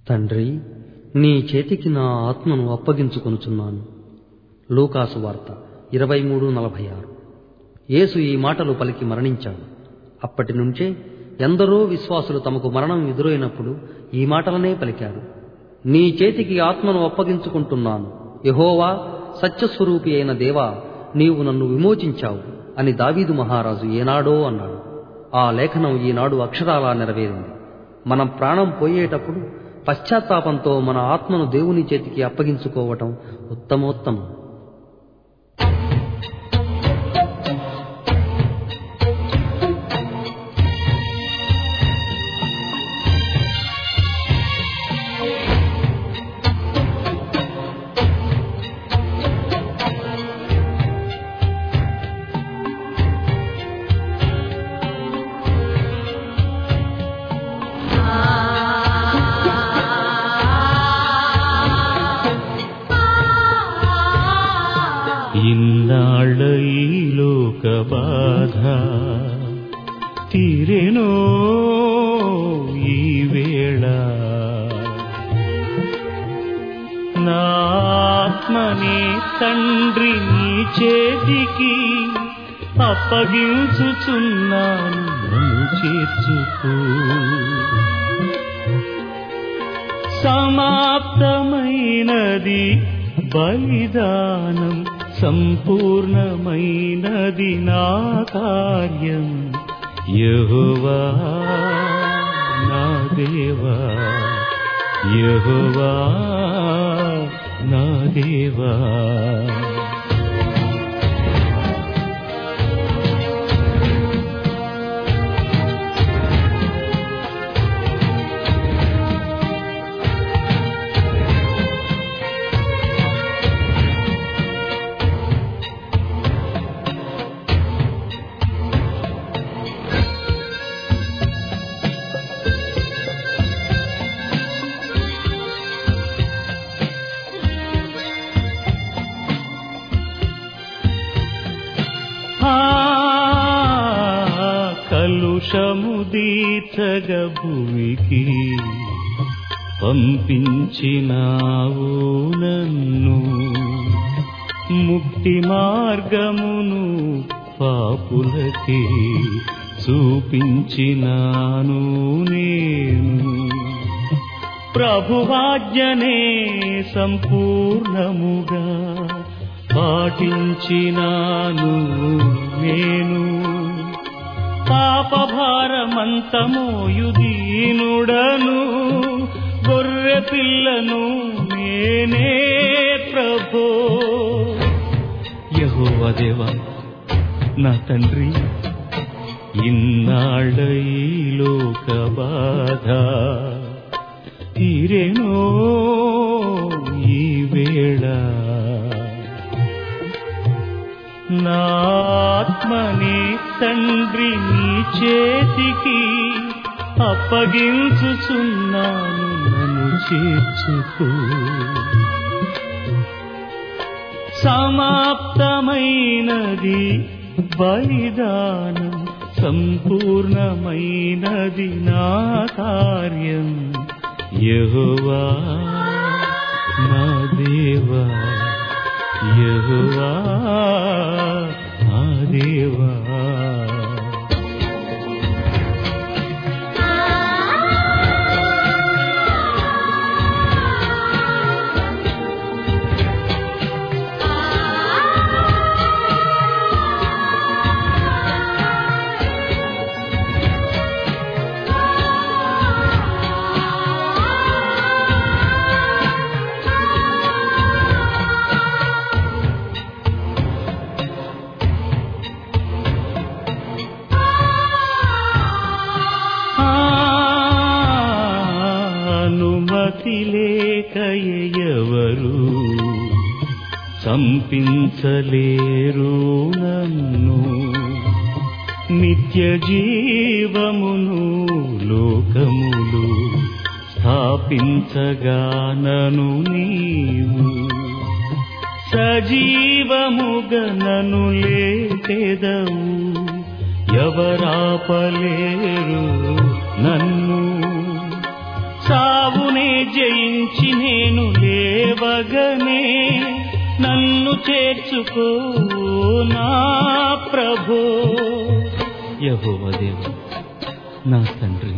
తండ్రి నీ చేతికి నా ఆత్మను అప్పగించుకొనుచున్నాను లూకాసు వార్త ఇరవై మూడు నలభై ఆరు యేసు ఈ మాటలు పలికి మరణించాడు అప్పటి నుంచే ఎందరో విశ్వాసులు తమకు మరణం ఎదురైనప్పుడు ఈ మాటలనే పలికారు నీ చేతికి ఆత్మను అప్పగించుకుంటున్నాను యహోవా సత్యస్వరూపి అయిన దేవా నీవు నన్ను విమోచించావు అని దావీదు మహారాజు ఏనాడో అన్నాడు ఆ లేఖనం ఈనాడు అక్షరాలా నెరవేరింది మనం ప్రాణం పోయేటప్పుడు పశ్చాత్తాపంతో మన ఆత్మను దేవుని చేతికి అప్పగించుకోవటం ఉత్తమోత్తమం ఇన్నాళ్ళ ఈ లోక బాధ తీరెనో ఈ వేళ నా ఆత్మని తండ్రి నీ చేతికి అప్పగించుచున్నాను నన్ను చేర్చుకో సమాప్తమైనది బలిదానం సంపూర్ణమైనది నా కార్యం యహోవా నా దేవా యహోవా నా దేవా ఆ కలుషము దీచగ భూమికి పంపించినావు నన్ను ముక్తి మార్గమును పాపులకి చూపించినాను నేను ప్రభువాజ్ఞనే సంపూర్ణముగా పాటించినాను నేను పాపభారమంతమోయుదీనుడను గొర్రె పిల్లను నేనే ప్రభో యహోవ దేవా నా తండ్రి ఇన్నాళ్ళ ఈ లోక బాధ తీరెనో ఈ వేళ నా ఆత్మని తండ్రి నీ చేతికి అప్పగించుచున్నాను నన్ను చేర్చుకో సమాప్తమైనది బలిదానం సంపూర్ణమైనది నా కార్యం యహోవా నా దేవా యహోవా నా దేవా అనుమతి లేక ఎవరు సంపించలేరు నన్ను నిత్య జీవమును లోకములు స్థాపించగానను నీవు సజీవముగనను లేపెదవు ఎవరాపలేరు నన్ను సావునే జయించి నేను లేవగనే నన్ను చేర్చుకో నా ప్రభో యహోవదేవ నా తండ్రి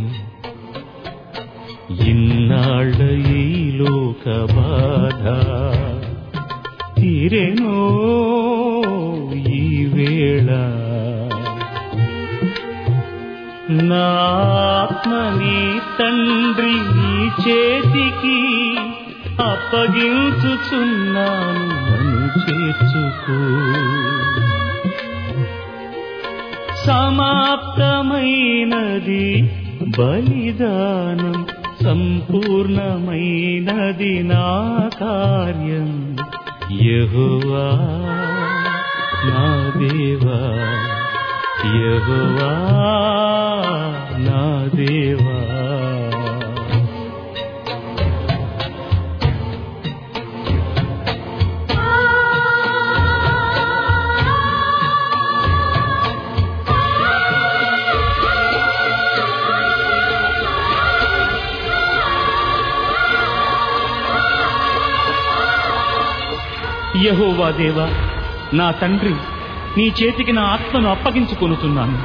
ఇన్నాళ్ళ ఈ లోక బాధ తీరేనో ఈ వేళ నా ఆత్మని తండ్రి నీ చేతికి అప్పగించుచున్నాను నన్ను చేర్చుకో సమాప్తమైనది బలిదానం సంపూర్ణమైనది నా కార్యం యహోవా నా దేవా యహోవా నా దేవా యహోవా దేవా నా తండ్రి నీ చేతికి నా ఆత్మను అప్పగించుకొనుతున్నాను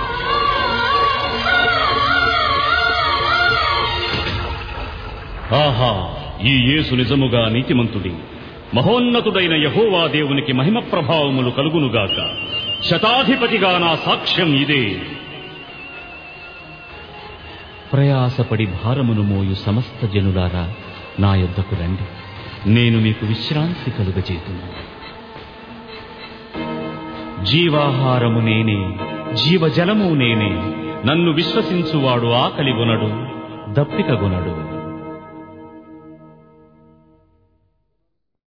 ఆహా ఈ యేసు నిజముగా నీతిమంతుడి మహోన్నతుడైన యహోవా దేవునికి మహిమ ప్రభావములు కలుగునుగాక శతాధిపతిగా నా సాక్ష్యం ఇదే ప్రయాసపడి భారమును మోయు సమస్త జనులారా నా యొద్దకు రండి నేను మీకు విశ్రాంతి కలుగజేతును జీవాహారము నేనే జీవజలము నేనే నన్ను విశ్వసించువాడు ఆకలి గొనడు దప్పిక గొనడు